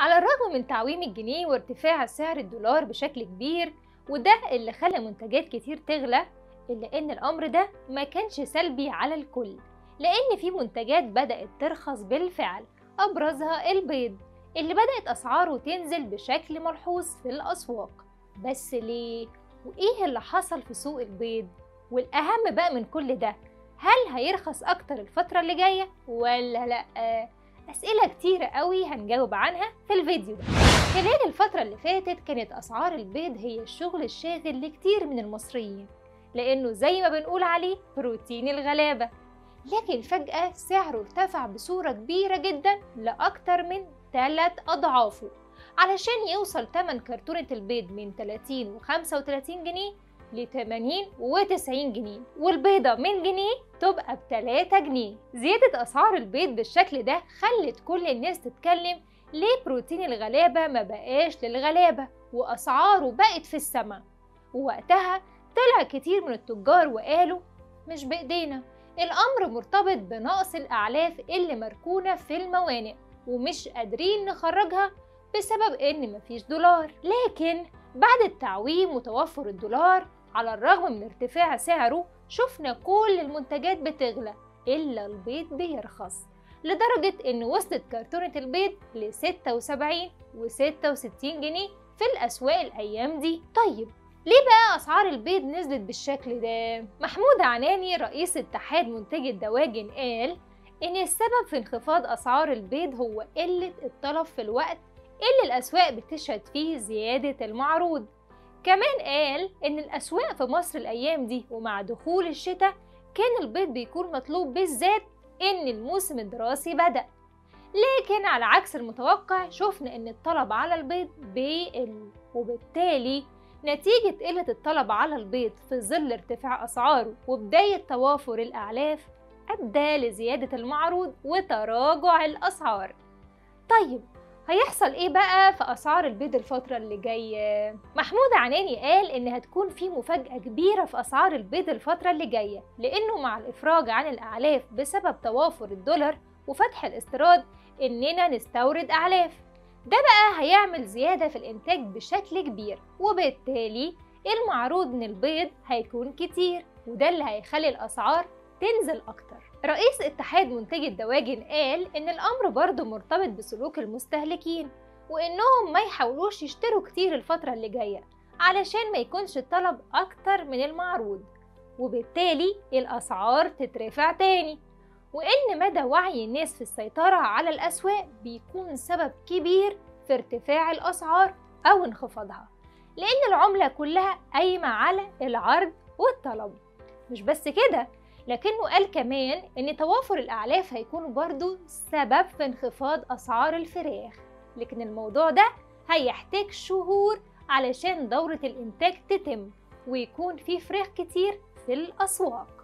على الرغم من تعويم الجنيه وارتفاع سعر الدولار بشكل كبير وده اللي خلى منتجات كتير تغلى إلا إن الأمر ده ما كانش سلبي على الكل لأن في منتجات بدأت ترخص بالفعل أبرزها البيض اللي بدأت أسعاره تنزل بشكل ملحوظ في الأسواق بس ليه؟ وإيه اللي حصل في سوق البيض؟ والأهم بقى من كل ده هل هيرخص أكتر الفترة اللي جاية ولا لأ؟ أسئلة كتيرة قوي هنجاوب عنها في الفيديو ده خلال الفترة اللي فاتت كانت أسعار البيض هي الشغل الشاغل لكتير من المصريين لأنه زي ما بنقول عليه بروتين الغلابة لكن فجأة سعره ارتفع بصورة كبيرة جدا لأكتر من 3 أضعافه علشان يوصل تمن كرتونة البيض من 30 و 35 جنيه ل 80 و 90 جنيه والبيضة من جنيه تبقى ب 3 جنيه زيادة أسعار البيض بالشكل ده خلت كل الناس تتكلم ليه بروتين الغلابة ما بقاش للغلابة وأسعاره بقت في السماء ووقتها طلع كتير من التجار وقالوا مش بإيدينا الأمر مرتبط بنقص الأعلاف اللي مركونة في الموانئ ومش قادرين نخرجها بسبب إن مفيش دولار لكن بعد التعويم وتوفر الدولار على الرغم من ارتفاع سعره شفنا كل المنتجات بتغلى إلا البيض بيرخص لدرجة إن وصلت كرتونة البيض ل 76 و 66 جنيه في الأسواق الأيام دي طيب ليه بقى أسعار البيض نزلت بالشكل ده؟ محمود عناني رئيس اتحاد منتجي الدواجن قال إن السبب في انخفاض أسعار البيض هو قلة الطلب في الوقت اللي الأسواق بتشهد فيه زيادة المعروض كمان قال إن الأسواق في مصر الأيام دي ومع دخول الشتاء كان البيض بيكون مطلوب بالذات إن الموسم الدراسي بدأ لكن على عكس المتوقع شفنا إن الطلب على البيض بيقل وبالتالي نتيجة قلة الطلب على البيض في ظل ارتفاع أسعاره وبداية توافر الأعلاف أدى لزيادة المعروض وتراجع الأسعار طيب هيحصل ايه بقى في اسعار البيض الفتره اللي جايه محمود عناني قال ان هتكون في مفاجاه كبيره في اسعار البيض الفتره اللي جايه لانه مع الافراج عن الاعلاف بسبب توافر الدولار وفتح الاستيراد اننا نستورد اعلاف ده بقى هيعمل زياده في الانتاج بشكل كبير وبالتالي المعروض من البيض هيكون كتير وده اللي هيخلي الاسعار تنزل اكتر رئيس اتحاد منتجي الدواجن قال إن الأمر برضه مرتبط بسلوك المستهلكين وإنهم ما يحاولوش يشتروا كتير الفترة اللي جاية علشان ما يكونش الطلب أكتر من المعروض وبالتالي الأسعار تترفع تاني وإن مدى وعي الناس في السيطرة على الأسواق بيكون سبب كبير في ارتفاع الأسعار أو انخفاضها لأن العملة كلها قايمة على العرض والطلب مش بس كده لكنه قال كمان إن توافر الأعلاف هيكون برضو سبب في انخفاض أسعار الفراخ لكن الموضوع ده هيحتاج شهور علشان دورة الإنتاج تتم ويكون في فراخ كتير في الأسواق